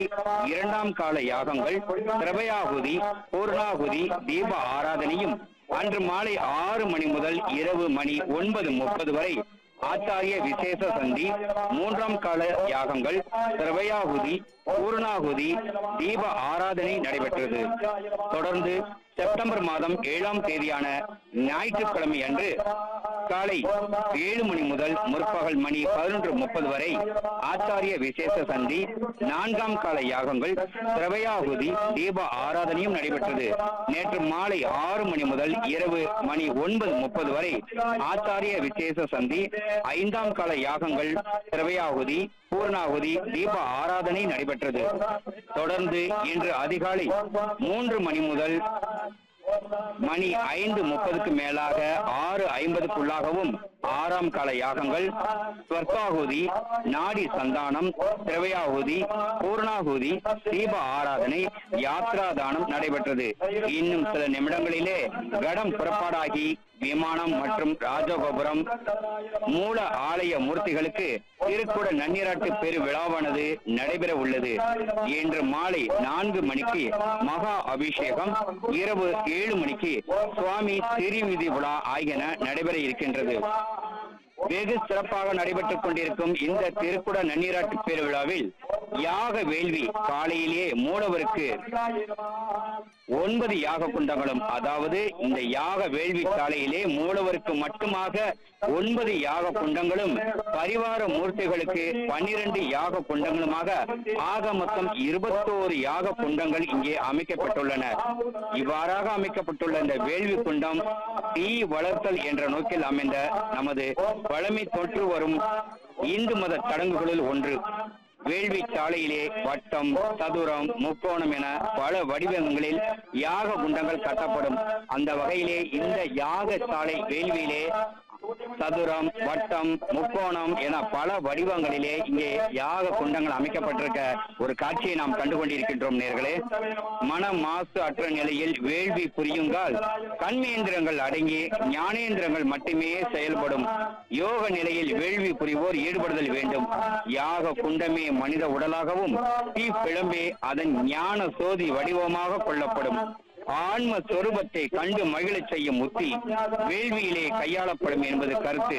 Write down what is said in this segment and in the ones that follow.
இரண்டாம் கால யாகங்கள் திரவயாகுதி பூர்ணாகுதி தீப ஆராதனையும் அன்று மாலை ஆறு மணி முதல் இரவு மணி ஒன்பது முப்பது வரை ஆச்சாரிய விசேஷ சந்தி மூன்றாம் கால யாகங்கள் திரவயாகுதி பூர்ணாகுதி தீப ஆராதனை நடைபெற்றது தொடர்ந்து செப்டம்பர் மாதம் ஏழாம் தேதியான ஞாயிற்றுக்கிழமை அன்று காலை ஏழு மணி முதல் முற்பகல் மணி பதினொன்று முப்பது வரை ஆச்சாரிய விசேஷ சந்தி நான்காம் கால யாகங்கள் திரவயாகுதி தீப ஆராதனையும் நடைபெற்றது நேற்று மாலை ஆறு மணி முதல் இரவு மணி ஒன்பது முப்பது வரை ஆச்சாரிய விசேஷ சந்தி ஐந்தாம் கால யாகங்கள் திரவயாகுதி பூர்ணாகுதி தீப ஆராதனை நடைபெற்றது தொடர்ந்து இன்று அதிகாலை மூன்று மணி முதல் மணி ஐந்து முப்பதுக்கு மேலாக ஆறு ஐம்பதுக்குள்ளாகவும் ஆறாம் கால யாகங்கள் ஸ்வர்காகுதி நாடி சந்தானம் திரவயாகுதி பூர்ணாகுதி தீப ஆராதனை யாத்ரா தானம் நடைபெற்றது இன்னும் சில நிமிடங்களிலே கடம் புறப்பாடாகி விமானம் மற்றும் ராஜகோபுரம் மூல ஆலய மூர்த்திகளுக்கு திருக்குட நன்னீராட்டு பெரு விழாவானது நடைபெற உள்ளது இன்று மாலை நான்கு மணிக்கு மகா அபிஷேகம் இரவு ஏழு மணிக்கு சுவாமி திருவிதி விழா ஆகியன நடைபெற இருக்கின்றது வெகு சிறப்பாக நடைபெற்றுக் கொண்டிருக்கும் இந்த திருக்குட நன்னீராட்டு பெருவிழாவில் யாக வேள்வி காலையிலேயே மூலவருக்கு ஒன்பது யாக குண்டங்களும் அதாவது இந்த யாக வேள்வி காலையிலே மூலவருக்கு மட்டுமாக ஒன்பது யாக குண்டங்களும் பரிவார மூர்த்திகளுக்கு பன்னிரண்டு யாக குண்டங்களுமாக ஆக மொத்தம் இருபத்தோரு யாக குண்டங்கள் இங்கே அமைக்கப்பட்டுள்ளன இவ்வாறாக அமைக்கப்பட்டுள்ள இந்த வேள்வி குண்டம் தீ வளர்த்தல் என்ற நோக்கில் அமைந்த நமது பழமை தொற்று வரும் இந்து மத சடங்குகளில் ஒன்று வேள்வி சாலையிலே வட்டம் சதுரம் முக்கோணம் என பல வடிவங்களில் யாக குண்டங்கள் கட்டப்படும் அந்த வகையிலே இந்த யாக சாலை வேள்வியிலே சதுரம் வட்டம் முக்கோணம் என பல வடிவங்களிலே இங்கே யாக குண்டங்கள் அமைக்கப்பட்டிருக்க ஒரு காட்சியை நாம் கண்டு கொண்டிருக்கின்றோம் நேர்களே மன மாசு அற்ற நிலையில் வேள்வி புரியுங்கால் கண்மேந்திரங்கள் அடங்கி ஞானேந்திரங்கள் மட்டுமே செயல்படும் யோக நிலையில் வேள்வி புரிவோர் ஈடுபடுதல் வேண்டும் யாக குண்டமே மனித உடலாகவும் தீ பிழம்பே அதன் ஞான சோதி வடிவமாக கொள்ளப்படும் ஆன்ம சொரூபத்தை கண்டு மகிழச் செய்யும் உத்தி வேள்வியிலே கையாளப்படும் என்பது கருத்து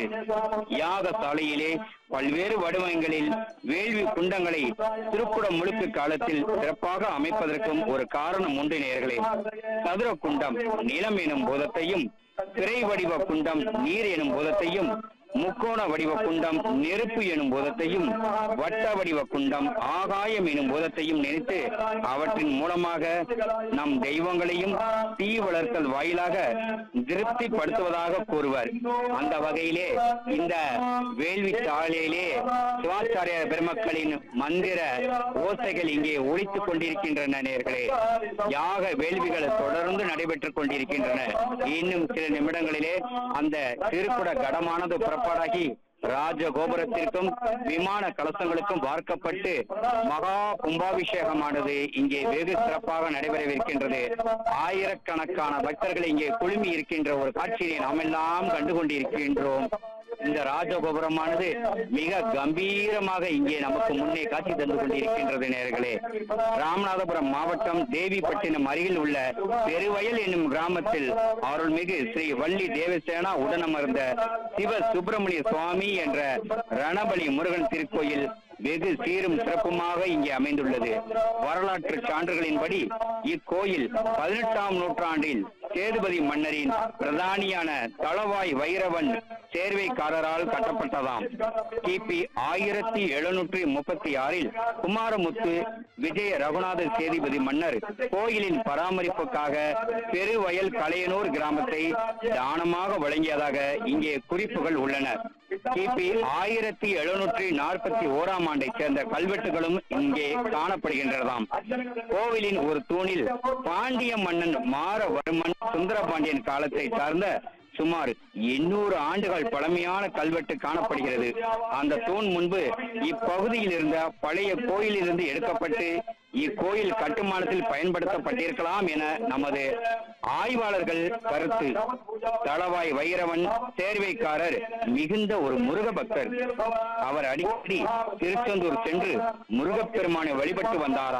யாக சாலையிலே பல்வேறு வடிவங்களில் வேள்வி குண்டங்களை திருக்குடம் முழுக்கு காலத்தில் சிறப்பாக அமைப்பதற்கும் ஒரு காரணம் உண்டு நேர்களே சதுர குண்டம் நிலம் எனும் போதத்தையும் திரை வடிவ குண்டம் நீர் எனும் போதத்தையும் முக்கோண வடிவ குண்டம் நெருப்பு எனும் போதத்தையும் வட்ட வடிவ குண்டம் ஆகாயம் எனும் போதத்தையும் நினைத்து அவற்றின் மூலமாக நம் தெய்வங்களையும் தீ வளர்த்தல் வாயிலாக திருப்திப்படுத்துவதாக கூறுவர் அந்த வகையிலே இந்த வேள்வி தாளிலே சிவாச்சாரிய பெருமக்களின் மந்திர ஓசைகள் இங்கே ஒழித்துக் கொண்டிருக்கின்றன நேர்களே யாக வேள்விகள் தொடர்ந்து நடைபெற்றுக் கொண்டிருக்கின்றன இன்னும் சில நிமிடங்களிலே அந்த திருக்குட கடமானது புறப்பாடாகி ராஜ கோபுரத்திற்கும் விமான கலசங்களுக்கும் வார்க்கப்பட்டு மகா கும்பாபிஷேகமானது இங்கே வெகு சிறப்பாக நடைபெறவிருக்கின்றது ஆயிரக்கணக்கான பக்தர்கள் இங்கே குழுமி இருக்கின்ற ஒரு காட்சியை நாம் எல்லாம் கண்டு கொண்டிருக்கின்றோம் இந்த ராஜகோபுரமானது மிக கம்பீரமாக இங்கே நமக்கு முன்னே காட்சி தந்து கொண்டிருக்கின்றது நேர்களே ராமநாதபுரம் மாவட்டம் தேவிப்பட்டினம் அருகில் உள்ள பெருவயல் என்னும் கிராமத்தில் அருள்மிகு ஸ்ரீ வள்ளி தேவசேனா உடனமர்ந்த சிவ சுப்பிரமணிய சுவாமி என்ற ரணபலி முருகன் திருக்கோயில் வெகு சீரும் சிறப்புமாக இங்கே அமைந்துள்ளது வரலாற்று சான்றுகளின்படி இக்கோயில் பதினெட்டாம் நூற்றாண்டில் சேதுபதி மன்னரின் பிரதானியான தளவாய் வைரவன் சேர்வைக்காரரால் கட்டப்பட்டதாம் கிபி ஆயிரத்தி எழுநூற்றி முப்பத்தி ஆறில் குமாரமுத்து விஜய ரகுநாத சேதுபதி மன்னர் கோயிலின் பராமரிப்புக்காக பெருவயல் கலையனூர் கிராமத்தை தானமாக வழங்கியதாக இங்கே குறிப்புகள் உள்ளன கிபி ஆயிரத்தி எழுநூற்றி நாற்பத்தி ஓராம் ஆண்டைச் சேர்ந்த கல்வெட்டுகளும் இங்கே காணப்படுகின்றதாம் கோவிலின் ஒரு தூணில் பாண்டிய மன்னன் மாரவர்மன் சுந்தரபாண்டியன் காலத்தை சார்ந்த சுமார் எண்ணூறு ஆண்டுகள் பழமையான கல்வெட்டு காணப்படுகிறது அந்த தூண் முன்பு இப்பகுதியில் இருந்த பழைய கோயிலிருந்து எடுக்கப்பட்டு இக்கோயில் கட்டுமானத்தில் பயன்படுத்தப்பட்டிருக்கலாம் என நமது ஆய்வாளர்கள் கருத்து தளவாய் வைரவன் சேர்வைக்காரர் மிகுந்த ஒரு முருக பக்தர் அவர் அடிக்கடி திருச்செந்தூர் சென்று முருகப்பெருமானை வழிபட்டு வந்தாராம்